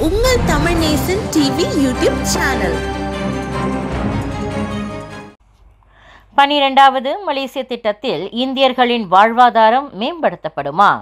உங்கள் Tamil Nesan TV YouTube channel பனிரெண்டாவது மலேசிய திட்டத்தில் இந்தியர்களின் வாழ்வாதாரம் மேம்படுத்தப்படுமா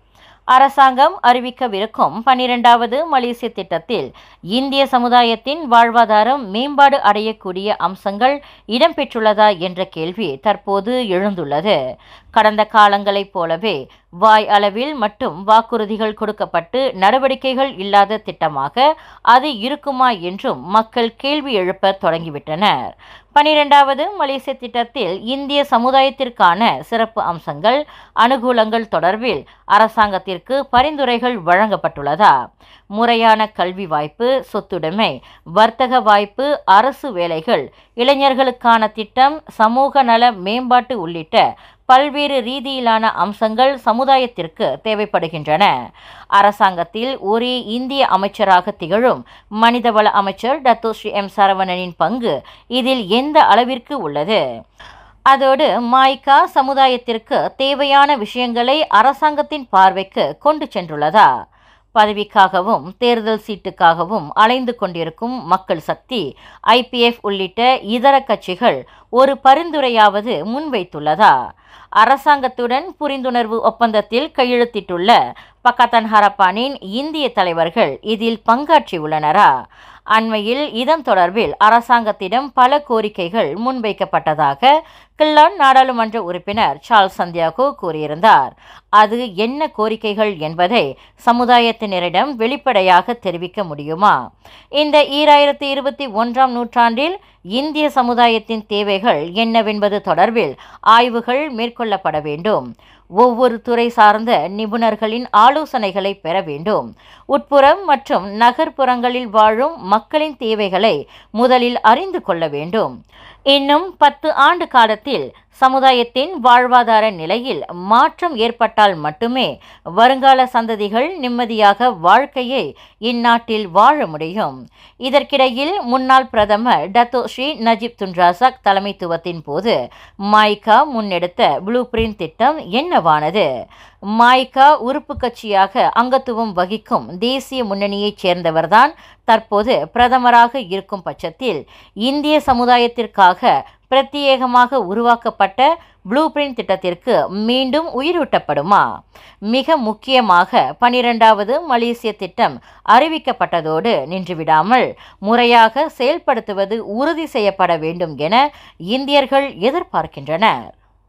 அரசாங்கம் அறிவிக்கவிருக்கும் பனிரெண்டாவது மலேசிய திட்டத்தில் இந்திய சமுதாயத்தின் வாழ்வாதாரம் மேம்பாடு அடையக்கூடிய அம்சங்கள் இடம்பெற்றுள்ளதா என்ற கேள்வி தற்போது எழுந்துள்ளது கடந்த காலங்களைப் போலவே வாய் அளவில் மட்டும் வாக்குறுதிகள் கொடுக்கப்பட்டு நடவடிக்கைகள் இல்லாத திட்டமாக அது இருக்குமா என்றும் மக்கள் கேள்வி எழுப்ப தொடங்கிவிட்டனர் பனிரெண்டாவது மலேசிய திட்டத்தில் இந்திய சமுதாயத்திற்கான சிறப்பு அம்சங்கள் அனுகூலங்கள் தொடர்பில் அரசாங்கத்திற்கு பரிந்துரைகள் வழங்கப்பட்டுள்ளதா முறையான கல்வி வாய்ப்பு சொத்துடைமை வர்த்தக வாய்ப்பு அரசு வேலைகள் இளைஞர்களுக்கான திட்டம் சமூக நல மேம்பாட்டு உள்ளிட்ட பல்வேறு ரீதியிலான அம்சங்கள் சமுதாயத்திற்கு தேவைப்படுகின்றன அரசாங்கத்தில் ஒரே இந்திய அமைச்சராக திகழும் மனிதவள அமைச்சர் டத்தோ ஸ்ரீ எம் சரவணனின் பங்கு இதில் எந்த அளவிற்கு உள்ளது அதோடு மாய்கா சமுதாயத்திற்கு தேவையான விஷயங்களை அரசாங்கத்தின் பார்வைக்கு கொண்டு சென்றுள்ளதா பதவிக்காகவும் தேர்தல் சீட்டுக்காகவும் அலைந்து கொண்டிருக்கும் மக்கள் சக்தி ஐபிஎஃப் உள்ளிட்ட இதர கட்சிகள் ஒரு பரிந்துரையாவது முன்வைத்துள்ளதா அரசாங்கத்துடன் புரிந்துணர்வு ஒப்பந்தத்தில் கையெழுத்திட்டுள்ள பக்கத்தன் ஹரப்பானின் இந்திய தலைவர்கள் இதில் பங்காற்றியுள்ளனரா அண்மையில் இதன் தொடர்பில் அரசாங்கத்திடம் பல கோரிக்கைகள் முன்வைக்கப்பட்டதாக கில்லான் நாடாளுமன்ற உறுப்பினர் சார்ல்ஸ் சந்தியாகோ கூறியிருந்தார் அது என்ன கோரிக்கைகள் என்பதை சமுதாயத்தினரிடம் வெளிப்படையாக தெரிவிக்க முடியுமா இந்த ஈராயிரத்தி இருபத்தி ஒன்றாம் நூற்றாண்டில் இந்திய சமுதாயத்தின் தேவைகள் என்னவென்பது தொடர்பில் ஆய்வுகள் மேற்கொள்ளப்பட வேண்டும் ஒவ்வொரு துறை சார்ந்த நிபுணர்களின் ஆலோசனைகளை பெற வேண்டும் உட்புறம் மற்றும் நகர்ப்புறங்களில் வாழும் மக்களின் தேவைகளை முதலில் அறிந்து கொள்ள வேண்டும் இன்னும் பத்து ஆண்டு காலத்தில் சமுதாயத்தின் வாழ்வாதார நிலையில் மாற்றம் ஏற்பட்டால் மட்டுமே வருங்கால சந்ததிகள் நிம்மதியாக வாழ்க்கையை இந்நாட்டில் வாழ முடியும் இதற்கிடையில் முன்னாள் பிரதமர் டத்தோ ஸ்ரீ நஜீப் துன்ராசக் தலைமைத்துவத்தின் போது மாய்கா முன்னெடுத்த ப்ளூ பிரிண்ட் திட்டம் என்னவானது மாய்கா உறுப்பு கட்சியாக அங்கத்துவம் வகிக்கும் தேசிய முன்னணியைச் சேர்ந்தவர்தான் தற்போது பிரதமராக இருக்கும் பட்சத்தில் இந்திய சமுதாயத்திற்காக பிரத்யேகமாக உருவாக்கப்பட்ட ப்ளூ பிரிண்ட் திட்டத்திற்கு மீண்டும் உயிரூட்டப்படுமா மிக முக்கியமாக பனிரெண்டாவது மலேசிய திட்டம் அறிவிக்கப்பட்டதோடு நின்றுவிடாமல் முறையாக செயல்படுத்துவது உறுதி செய்யப்பட வேண்டும் என இந்தியர்கள் எதிர்பார்க்கின்றனர்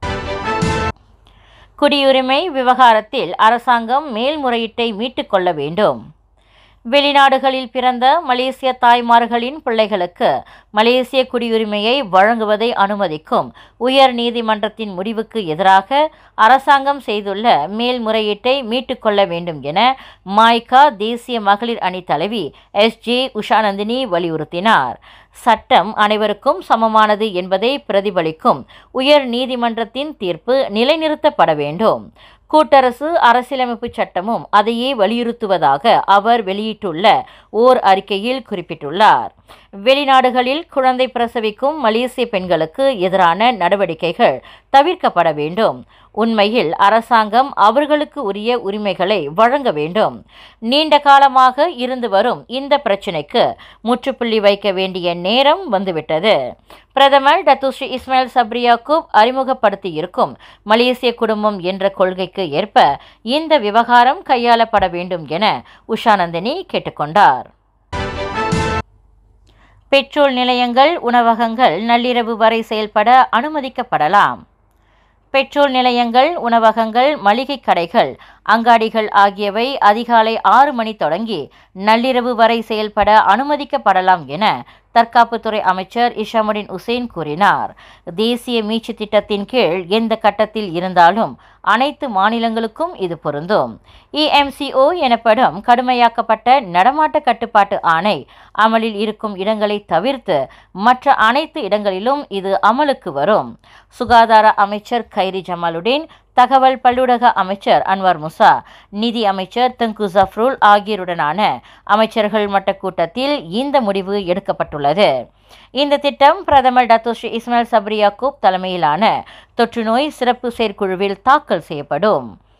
குடியுரிமை விவகாரத்தில் அரசாங்கம் மேல்முறையீட்டை மீட்டுக்கொள்ள வேண்டும் வெளிநாடுகளில் பிறந்த மலேசிய தாய்மார்களின் பிள்ளைகளுக்கு மலேசிய குடியுரிமையை வழங்குவதை அனுமதிக்கும் உயர் நீதிமன்றத்தின் முடிவுக்கு எதிராக அரசாங்கம் செய்துள்ள மேல்முறையீட்டை மீட்டுக்கொள்ள வேண்டும் என மாய்கா தேசிய மகளிர் அணி தலைவி எஸ் ஜே உஷாநந்தினி வலியுறுத்தினார் சட்டம் அனைவருக்கும் சமமானது என்பதை பிரதிபலிக்கும் உயர் நீதிமன்றத்தின் தீர்ப்பு நிலைநிறுத்தப்பட வேண்டும் கூட்டரசு அரசியலமைப்பு சட்டமும் அதையே வலியுறுத்துவதாக அவர் வெளியிட்டுள்ள ஓர் அறிக்கையில் குறிப்பிட்டுள்ளார் வெளிநாடுகளில் குழந்தை பிரசவிக்கும் மலேசிய பெண்களுக்கு எதிரான நடவடிக்கைகள் தவிர்க்கப்பட வேண்டும் உண்மையில் அரசாங்கம் அவர்களுக்கு உரிய உரிமைகளை வழங்க வேண்டும் நீண்ட காலமாக இருந்து வரும் இந்த பிரச்சினைக்கு முற்றுப்புள்ளி வைக்க வேண்டிய நேரம் வந்துவிட்டது பிரதமர் டத்துஸ்ரீ இஸ்மாயில் சப்ரியாக்கூப் அறிமுகப்படுத்தி இருக்கும் மலேசிய குடும்பம் என்ற கொள்கைக்கு ஏற்ப இந்த விவகாரம் கையாளப்பட வேண்டும் என உஷாநந்தினி கேட்டுக்கொண்டார் பெட்ரோல் நிலையங்கள் உணவகங்கள் நள்ளிரவு வரை செயல்பட அனுமதிக்கப்படலாம் பெட்ரோல் நிலையங்கள் உணவகங்கள் மளிகை கடைகள் அங்காடிகள் ஆகியவை அதிகாலை ஆறு மணி தொடங்கி நள்ளிரவு வரை செயல்பட அனுமதிக்கப்படலாம் என தற்காப்புத்துறை அமைச்சர் இஷாமுடின் உசேன் கூறினார் தேசிய மீட்சி திட்டத்தின் கீழ் எந்த கட்டத்தில் இருந்தாலும் அனைத்து மாநிலங்களுக்கும் இது பொருந்தும் இஎம்சிஓ எனப்படும் கடுமையாக்கப்பட்ட நடமாட்ட கட்டுப்பாட்டு ஆணை அமலில் இருக்கும் இடங்களை தவிர்த்து மற்ற அனைத்து இடங்களிலும் இது அமலுக்கு வரும் சுகாதார அமைச்சர் கைரி ஜமாலுடீன் தகவல் பல்லுலக அமைச்சர் அன்வார் முசா நிதி அமைச்சர் தங்கு ஜஃப்ருல் ஆகியோருடனான அமைச்சர்கள் மட்ட கூட்டத்தில் இந்த முடிவு எடுக்கப்பட்டுள்ளது இந்த திட்டம் பிரதமர் டத்தோஸ்ரீ இஸ்மாயில் சப்ரி யாக்கூப் தலைமையிலான தொற்றுநோய் சிறப்பு செயற்குழுவில் தாக்கல் செய்யப்படும்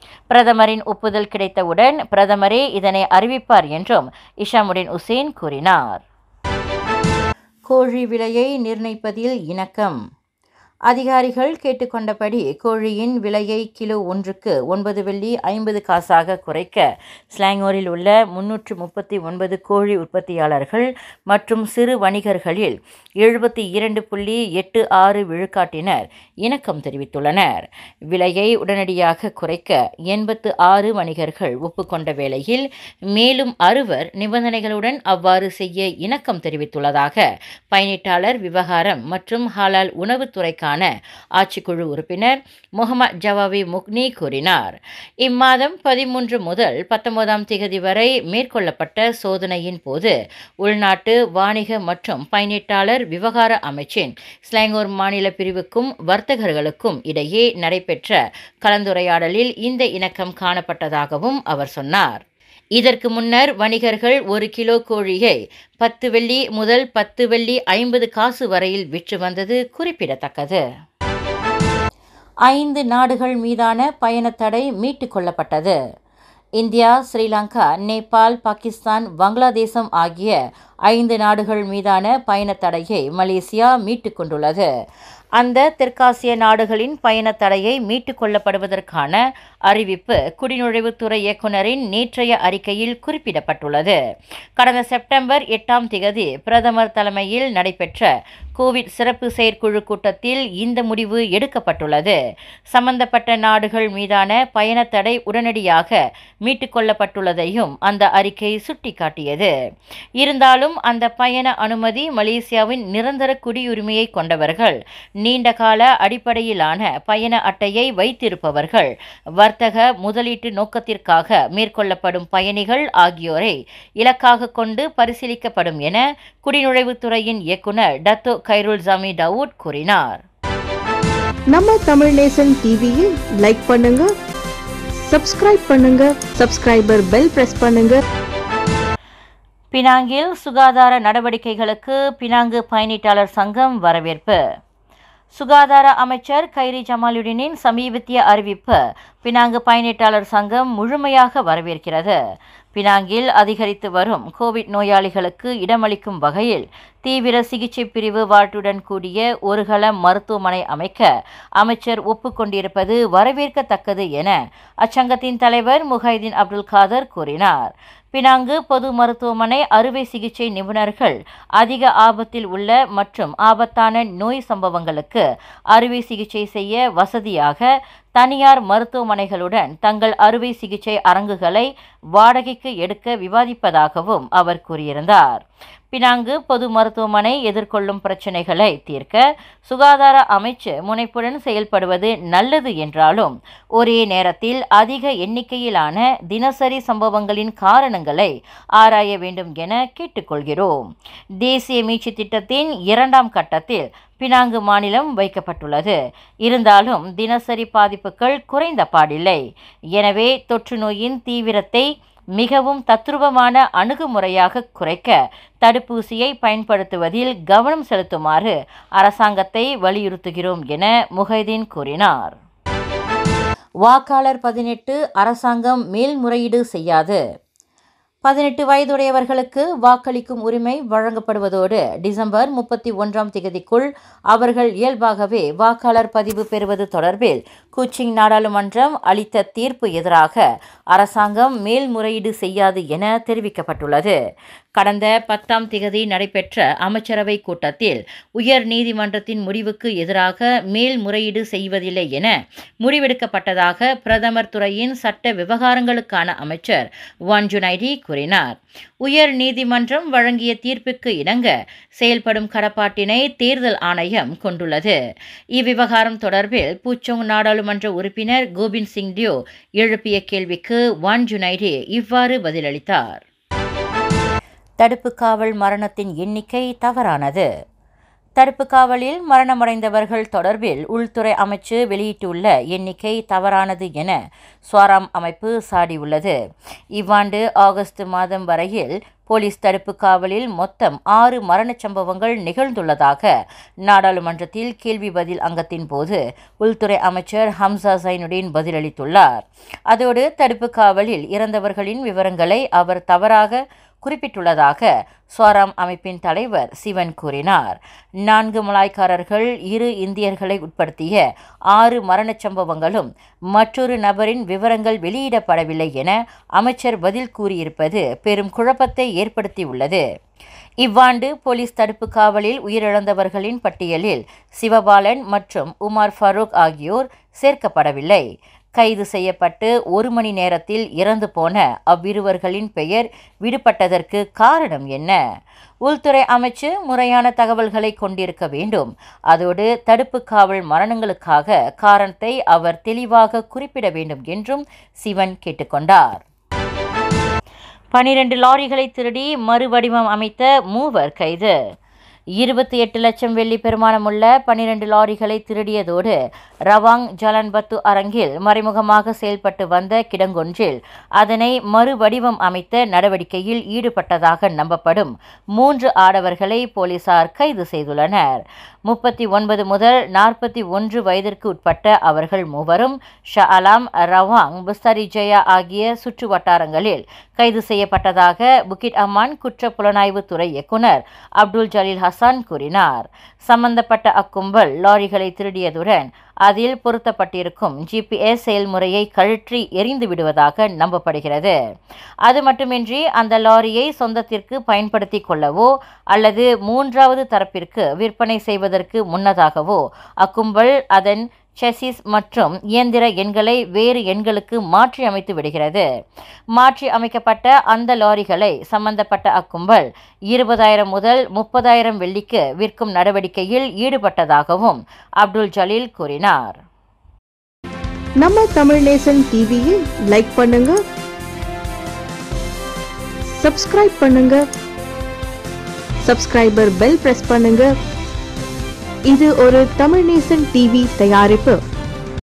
பிரதமரின் ஒப்புதல் கிடைத்தவுடன் பிரதமரே இதனை அறிவிப்பார் என்றும் இஷாமுடின் உசேன் கூறினார் கோழி விலையை நிர்ணயிப்பதில் இணக்கம் அதிகாரிகள் கேட்டுக்கொண்டபடி கோழியின் விலையை கிலோ ஒன்றுக்கு ஒன்பது வெள்ளி ஐம்பது காசாக குறைக்க ஸ்லாங்கூரில் உள்ள முன்னூற்று முப்பத்தி ஒன்பது கோழி உற்பத்தியாளர்கள் மற்றும் சிறு வணிகர்களில் எழுபத்தி இரண்டு புள்ளி எட்டு ஆறு விழுக்காட்டினர் இணக்கம் தெரிவித்துள்ளனர் விலையை உடனடியாக குறைக்க எண்பத்து ஆறு வணிகர்கள் ஒப்புக்கொண்ட வேளையில் மேலும் அறுவர் நிபந்தனைகளுடன் அவ்வாறு செய்ய இணக்கம் தெரிவித்துள்ளதாக பயனீட்டாளர் விவகாரம் மற்றும் ஹலால் உணவுத்துறைக்கான ஆட்சிக்குழு உறுப்பினர் முகமது ஜவாவி முக்னி கூறினார் இம்மாதம் பதிமூன்று முதல் பத்தொன்பதாம் திகதி வரை மேற்கொள்ளப்பட்ட சோதனையின் போது உள்நாட்டு வாணிக மற்றும் பயனீட்டாளர் விவகார அமைச்சின் ஸ்லாங்கூர் மாநில பிரிவுக்கும் வர்த்தகர்களுக்கும் இடையே நடைபெற்ற கலந்துரையாடலில் இந்த இணக்கம் காணப்பட்டதாகவும் அவர் சொன்னார் இதற்கு முன்னர் வணிகர்கள் ஒரு கிலோ கோழியை பத்து வெள்ளி முதல் பத்து வெள்ளி ஐம்பது காசு வரையில் விற்று வந்தது குறிப்பிடத்தக்கது ஐந்து நாடுகள் மீதான பயணத்தடை மீட்டுக் கொள்ளப்பட்டது இந்தியா ஸ்ரீலங்கா நேபாள் பாகிஸ்தான் வங்களாதேசம் ஆகிய ஐந்து நாடுகள் மீதான பயணத்தடையை மலேசியா மீட்டுக் கொண்டுள்ளது அந்த தெற்காசிய நாடுகளின் பயணத்தடையை மீட்டுக் கொள்ளப்படுவதற்கான அறிவிப்பு குடிநுழைவுத்துறை இயக்குநரின் நேற்றைய அறிக்கையில் குறிப்பிடப்பட்டுள்ளது கடந்த செப்டம்பர் எட்டாம் திகதி பிரதமர் தலைமையில் நடைபெற்ற கோவிட் சிறப்பு செயற்குழு கூட்டத்தில் இந்த முடிவு எடுக்கப்பட்டுள்ளது சம்பந்தப்பட்ட நாடுகள் மீதான பயணத்தடை உடனடியாக மீட்டுக் கொள்ளப்பட்டுள்ளதையும் அந்த அறிக்கை சுட்டிக்காட்டியது இருந்தாலும் அந்த பயண அனுமதி மலேசியாவின் நிரந்தர குடியுரிமையை கொண்டவர்கள் நீண்டகால அடிப்படையிலான பயண அட்டையை வைத்திருப்பவர்கள் வர்த்தக முதலீட்டு நோக்கத்திற்காக மேற்கொள்ளப்படும் பயணிகள் ஆகியோரை இலக்காக கொண்டு பரிசீலிக்கப்படும் என குடிநுழைவுத்துறையின் இயக்குனர் டத்தோ கைருல் ஜாமி டவுட் கூறினார் நம்ம தமிழ் நேசன் டிவியை லைக் பண்ணுங்க சப்ஸ்கிரைப் பண்ணுங்க சப்ஸ்கிரைபர் பெல் பிரஸ் பண்ணுங்க பினாங்கில் சுகாதார நடவடிக்கைகளுக்கு பினாங்கு பயணீட்டாளர் சங்கம் வரவேற்பு சுகாதார அமைச்சர் கைரி ஜமாலுடனின் சமீபத்திய அறிவிப்பு பினாங்கு பயணீட்டாளர் சங்கம் முழுமையாக வரவேற்கிறது பினாங்கில் அதிகரித்து வரும் கோவிட் நோயாளிகளுக்கு இடமளிக்கும் வகையில் தீவிர சிகிச்சை பிரிவு வார்டுடன் கூடிய ஒருகள மருத்துவமனை அமைக்க அமைச்சர் ஒப்புக்கொண்டிருப்பது வரவேற்கத்தக்கது என அச்சங்கத்தின் தலைவர் முஹைதீன் அப்துல் காதர் கூறினார் பினாங்கு பொது மருத்துவமனை அறுவை சிகிச்சை நிபுணர்கள் அதிக ஆபத்தில் உள்ள மற்றும் ஆபத்தான நோய் சம்பவங்களுக்கு அறுவை சிகிச்சை செய்ய வசதியாக தனியார் மருத்துவமனைகளுடன் தங்கள் அறுவை சிகிச்சை அரங்குகளை வாடகைக்கு எடுக்க விவாதிப்பதாகவும் அவர் கூறியிருந்தார் பினாங்கு பொது மருத்துவமனை எதிர்கொள்ளும் பிரச்சினைகளை தீர்க்க சுகாதார அமைச்சு முனைப்புடன் செயல்படுவது நல்லது என்றாலும் ஒரே நேரத்தில் அதிக எண்ணிக்கையிலான தினசரி சம்பவங்களின் காரணங்களை ஆராய வேண்டும் என கேட்டுக்கொள்கிறோம் தேசிய மீட்சி திட்டத்தின் இரண்டாம் கட்டத்தில் பினாங்கு மாநிலம் வைக்கப்பட்டுள்ளது இருந்தாலும் தினசரி பாதிப்புகள் குறைந்த பாடில்லை எனவே தொற்று நோயின் தீவிரத்தை மிகவும் தத்ரூபமான அணுகுமுறையாக குறைக்க தடுப்பூசியை பயன்படுத்துவதில் கவனம் செலுத்துமாறு அரசாங்கத்தை வலியுறுத்துகிறோம் என முஹைதீன் கூறினார் வாக்காளர் பதினெட்டு அரசாங்கம் மேல்முறையீடு செய்யாது பதினெட்டு வயதுடையவர்களுக்கு வாக்களிக்கும் உரிமை வழங்கப்படுவதோடு டிசம்பர் முப்பத்தி ஒன்றாம் திகதிக்குள் அவர்கள் இயல்பாகவே வாக்காளர் பதிவு பெறுவது தொடர்பில் கூச்சிங் நாடாளுமன்றம் அளித்த தீர்ப்பு எதிராக அரசாங்கம் மேல்முறையீடு செய்யாது என தெரிவிக்கப்பட்டுள்ளது கடந்த பத்தாம் திகதி நடைபெற்ற அமைச்சரவை கூட்டத்தில் உயர் நீதிமன்றத்தின் முடிவுக்கு எதிராக மேல்முறையீடு செய்வதில்லை என முடிவெடுக்கப்பட்டதாக பிரதமர் துறையின் சட்ட விவகாரங்களுக்கான அமைச்சர் வான்ஜுனைடி கூறினார் உயர் நீதிமன்றம் வழங்கிய தீர்ப்புக்கு இணங்க செயல்படும் கடப்பாட்டினை தேர்தல் ஆணையம் கொண்டுள்ளது இவ்விவகாரம் தொடர்பில் பூச்சோங் நாடாளுமன்ற உறுப்பினர் கோபிந்த் சிங் டியோ எழுப்பிய கேள்விக்கு வான்ஜுனைடி இவ்வாறு பதிலளித்தார் தடுப்பு காவல் மரணத்தின் எண்ணிக்கை தவறானது தடுப்பு காவலில் மரணமடைந்தவர்கள் தொடர்பில் உள்துறை அமைச்சு வெளியிட்டுள்ள எண்ணிக்கை தவறானது என ஸ்வராம் அமைப்பு சாடியுள்ளது இவ்வாண்டு ஆகஸ்ட் மாதம் வரையில் போலீஸ் தடுப்பு காவலில் மொத்தம் ஆறு மரணச் சம்பவங்கள் நிகழ்ந்துள்ளதாக நாடாளுமன்றத்தில் கேள்வி பதில் அங்கத்தின் போது உள்துறை அமைச்சர் ஹம்சா சைனுடீன் பதிலளித்துள்ளார் அதோடு தடுப்பு காவலில் இறந்தவர்களின் விவரங்களை அவர் தவறாக குறிப்பிட்டுள்ளதாக ஸ்வராம் அமைப்பின் தலைவர் சிவன் கூறினார் நான்கு மலாய்க்காரர்கள் இரு இந்தியர்களை உட்படுத்திய ஆறு மரணச் சம்பவங்களும் மற்றொரு நபரின் விவரங்கள் வெளியிடப்படவில்லை என அமைச்சர் பதில் கூறியிருப்பது பெரும் குழப்பத்தை ஏற்படுத்தியுள்ளது இவ்வாண்டு போலீஸ் தடுப்பு காவலில் உயிரிழந்தவர்களின் பட்டியலில் சிவபாலன் மற்றும் உமார் ஃபரூக் ஆகியோர் சேர்க்கப்படவில்லை கைது செய்யப்பட்டு ஒரு மணி நேரத்தில் இறந்து போன அவ்விருவர்களின் பெயர் விடுபட்டதற்கு காரணம் என்ன உள்துறை அமைச்சு முறையான தகவல்களை கொண்டிருக்க வேண்டும் அதோடு தடுப்பு காவல் மரணங்களுக்காக காரணத்தை அவர் தெளிவாக குறிப்பிட வேண்டும் என்றும் சிவன் கேட்டுக்கொண்டார் பனிரெண்டு லாரிகளை திருடி மறுவடிவம் அமைத்த மூவர் கைது இருபத்தி எட்டு லட்சம் வெள்ளி பெருமானமுள்ள பனிரெண்டு லாரிகளை திருடியதோடு ரவாங் ஜலன்பத்து அரங்கில் மறைமுகமாக செயல்பட்டு வந்த கிடங்கொன்றில் அதனை மறுவடிவம் அமைத்த நடவடிக்கையில் ஈடுபட்டதாக நம்பப்படும் மூன்று ஆடவர்களை போலீசார் கைது செய்துள்ளனர் முப்பத்தி ஒன்பது முதல் நாற்பத்தி ஒன்று வயதிற்கு உட்பட்ட அவர்கள் மூவரும் Shah Alam Rawang Bestari Jaya ஆகிய சுற்று வட்டாரங்களில் கைது செய்யப்பட்டதாக புக்கிட் அம்மான் குற்ற புலனாய்வு துறை இயக்குனர் அப்துல் ஜலீல் ஹசான் கூறினார் சம்பந்தப்பட்ட அக்கும்பல் லாரிகளை திருடியதுடன் அதில் பொருத்தப்பட்டிருக்கும் ஜிபிஎஸ் செயல்முறையை கழற்றி எரிந்து விடுவதாக நம்பப்படுகிறது அது மட்டுமின்றி அந்த லாரியை சொந்தத்திற்கு பயன்படுத்தி கொள்ளவோ அல்லது மூன்றாவது தரப்பிற்கு விற்பனை செய்வதற்கு முன்னதாகவோ அக்கும்பல் அதன் செசிஸ் மற்றும் இயந்திர எண்களை வேறு எண்களுக்கு மாற்றி அமைத்து விடுகிறது மாற்றி அமைக்கப்பட்ட அந்த லாரிகளை சம்பந்தப்பட்ட அக்கும்பல் இருபதாயிரம் முதல் முப்பதாயிரம் வெள்ளிக்கு விற்கும் நடவடிக்கையில் ஈடுபட்டதாகவும் அப்துல் ஜலீல் கூறினார் நம்ம தமிழ் நேசன் டிவியில் லைக் பண்ணுங்க சப்ஸ்கிரைப் பண்ணுங்க சப்ஸ்கிரைபர் பெல் பிரஸ் பண்ணுங்க இது ஒரு தமிழ் நேசன் டிவி தயாரிப்பு